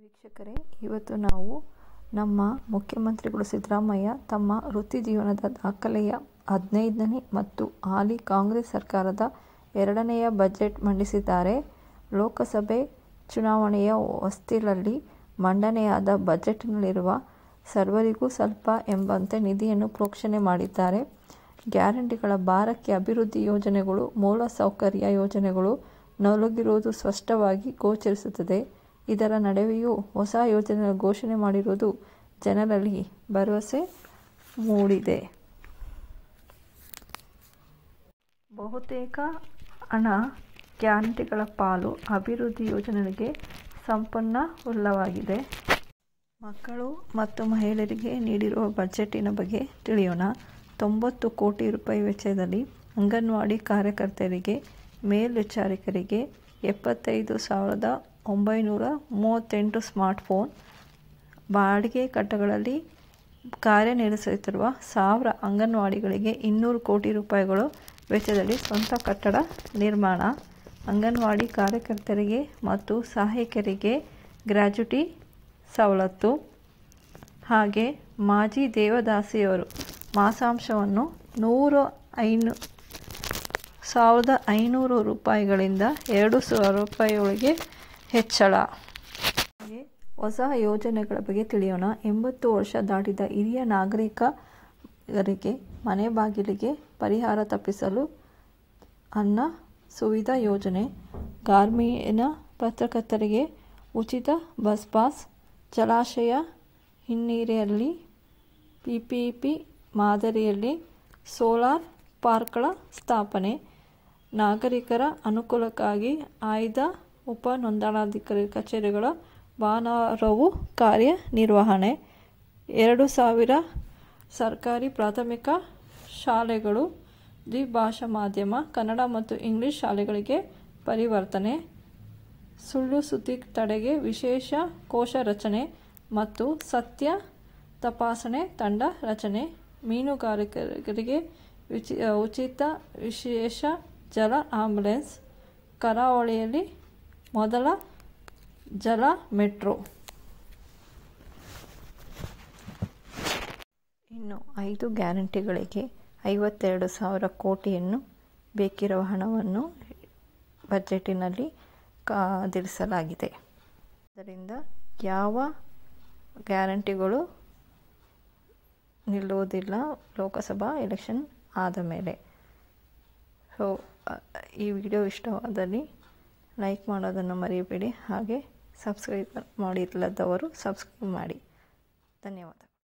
ವೀಕ್ಷಕರೇ ಇವತ್ತು ನಾವು ನಮ್ಮ ಮುಖ್ಯಮಂತ್ರಿಗಳು ಸಿದ್ದರಾಮಯ್ಯ ತಮ್ಮ ವೃತ್ತಿ ಜೀವನದ ದಾಖಲೆಯ ಹದಿನೈದನೇ ಮತ್ತು ಹಾಲಿ ಕಾಂಗ್ರೆಸ್ ಸರ್ಕಾರದ ಎರಡನೆಯ ಬಜೆಟ್ ಮಂಡಿಸಿದ್ದಾರೆ ಲೋಕಸಭೆ ಚುನಾವಣೆಯ ಹೊಸ್ತಿಲಲ್ಲಿ ಮಂಡನೆಯಾದ ಬಜೆಟ್ನಲ್ಲಿರುವ ಸರ್ವರಿಗೂ ಸ್ವಲ್ಪ ಎಂಬಂತೆ ನಿಧಿಯನ್ನು ಘೋಷಣೆ ಮಾಡಿದ್ದಾರೆ ಗ್ಯಾರಂಟಿಗಳ ಭಾರಕ್ಕೆ ಅಭಿವೃದ್ಧಿ ಯೋಜನೆಗಳು ಮೂಲಸೌಕರ್ಯ ಯೋಜನೆಗಳು ನಲುಗಿರುವುದು ಸ್ಪಷ್ಟವಾಗಿ ಗೋಚರಿಸುತ್ತದೆ ಇದರ ನಡುವೆಯೂ ಹೊಸ ಯೋಜನೆ ಘೋಷಣೆ ಮಾಡಿರುವುದು ಜನರಲ್ಲಿ ಭರವಸೆ ಮೂಡಿದೆ ಬಹುತೇಕ ಹಣ ಗ್ಯಾರಂಟಿಗಳ ಪಾಲು ಅಭಿವೃದ್ಧಿ ಯೋಜನೆಗಳಿಗೆ ಸಂಪನ್ಮೂಲವಾಗಿದೆ ಮಕ್ಕಳು ಮತ್ತು ಮಹಿಳೆಯರಿಗೆ ನೀಡಿರುವ ಬಜೆಟಿನ ಬಗ್ಗೆ ತಿಳಿಯೋಣ ತೊಂಬತ್ತು ಕೋಟಿ ರೂಪಾಯಿ ವೆಚ್ಚದಲ್ಲಿ ಅಂಗನವಾಡಿ ಕಾರ್ಯಕರ್ತೆಯರಿಗೆ ಮೇಲ್ವಿಚಾರಕರಿಗೆ ಎಪ್ಪತ್ತೈದು ಸಾವಿರದ ಒಂಬೈನೂರ ಮೂವತ್ತೆಂಟು ಸ್ಮಾರ್ಟ್ಫೋನ್ ಬಾಡಿಗೆ ಕಟ್ಟಡಗಳಲ್ಲಿ ಕಾರ್ಯನಿರ್ವಹಿಸುತ್ತಿರುವ ಸಾವಿರ ಅಂಗನವಾಡಿಗಳಿಗೆ ಇನ್ನೂರು ಕೋಟಿ ರೂಪಾಯಿಗಳು ವೆಚ್ಚದಲ್ಲಿ ಸ್ವಂತ ಕಟ್ಟಡ ನಿರ್ಮಾಣ ಅಂಗನವಾಡಿ ಕಾರ್ಯಕರ್ತರಿಗೆ ಮತ್ತು ಸಹಾಯಕಿಯರಿಗೆ ಗ್ರ್ಯಾಚ್ಯುಟಿ ಸವಲತ್ತು ಹಾಗೆ ಮಾಜಿ ದೇವದಾಸಿಯವರು ಮಾಸಾಂಶವನ್ನು ನೂರು ಐನು ಸಾವಿರದ ಐನೂರು ರೂಪಾಯಿಗಳಿಂದ ಎರಡು ಸಾವಿರ ರೂಪಾಯಿಯೊಳಗೆ ಹೆಚ್ಚಳ ಹಾಗೆ ಹೊಸ ಯೋಜನೆಗಳ ಬಗ್ಗೆ ತಿಳಿಯೋಣ ಎಂಬತ್ತು ವರ್ಷ ದಾಟಿದ ಹಿರಿಯ ನಾಗರಿಕರಿಗೆ ಮನೆ ಬಾಗಿಲಿಗೆ ಪರಿಹಾರ ತಪ್ಪಿಸಲು ಅನ್ನ ಸುವಿಧಾ ಯೋಜನೆ ಗ್ರಾಮೀಣ ಪತ್ರಕರ್ತರಿಗೆ ಉಚಿತ ಬಸ್ ಪಾಸ್ ಜಲಾಶಯ ಹಿನ್ನೀರಲ್ಲಿ ಪಿಪಿಪಿ ಮಾದರಿಯಲ್ಲಿ ಸೋಲಾರ್ ಪಾರ್ಕ್ಗಳ ಸ್ಥಾಪನೆ ನಾಗರಿಕರ ಅನುಕೂಲಕ್ಕಾಗಿ ಆಯ್ದ ಉಪ ನೋಂದಣಾಧಿಕಾರಿ ಕಚೇರಿಗಳ ಭಾನುವಾರವೂ ಕಾರ್ಯನಿರ್ವಹಣೆ ಎರಡು ಸಾವಿರ ಸರ್ಕಾರಿ ಪ್ರಾಥಮಿಕ ಶಾಲೆಗಳು ದ್ವಿಭಾಷಾ ಮಾಧ್ಯಮ ಕನ್ನಡ ಮತ್ತು ಇಂಗ್ಲಿಷ್ ಶಾಲೆಗಳಿಗೆ ಪರಿವರ್ತನೆ ಸುಳ್ಳು ಸುದ್ದಿ ತಡೆಗೆ ವಿಶೇಷ ಕೋಶ ರಚನೆ ಮತ್ತು ಸತ್ಯ ತಪಾಸಣೆ ತಂಡ ರಚನೆ ಮೀನುಗಾರಿಕರಿಗೆ ಉಚಿತ ವಿಶೇಷ ಜಲ ಆಂಬ್ಯುಲೆನ್ಸ್ ಕರಾವಳಿಯಲ್ಲಿ ಮೊದಲ ಜಲ ಮೆಟ್ರೋ ಇನ್ನು ಐದು ಗ್ಯಾರಂಟಿಗಳಿಗೆ ಐವತ್ತೆರಡು ಸಾವಿರ ಕೋಟಿಯನ್ನು ಬೇಕಿರುವ ಹಣವನ್ನು ಬಜೆಟಿನಲ್ಲಿ ಕಾದಿರಿಸಲಾಗಿದೆ ಆದ್ದರಿಂದ ಯಾವ ಗ್ಯಾರಂಟಿಗಳು ನಿಲ್ಲುವುದಿಲ್ಲ ಲೋಕಸಭಾ ಎಲೆಕ್ಷನ್ ಆದ ಮೇಲೆ ಸೊ ಈ ವಿಡಿಯೋ ಇಷ್ಟವಾದಲ್ಲಿ ಲೈಕ್ ಮಾಡೋದನ್ನು ಮರೆಯಬೇಡಿ ಹಾಗೆ ಸಬ್ಸ್ಕ್ರೈಬ್ ಮಾಡಿಲ್ಲದವರು ಸಬ್ಸ್ಕ್ರೈಬ್ ಮಾಡಿ ಧನ್ಯವಾದ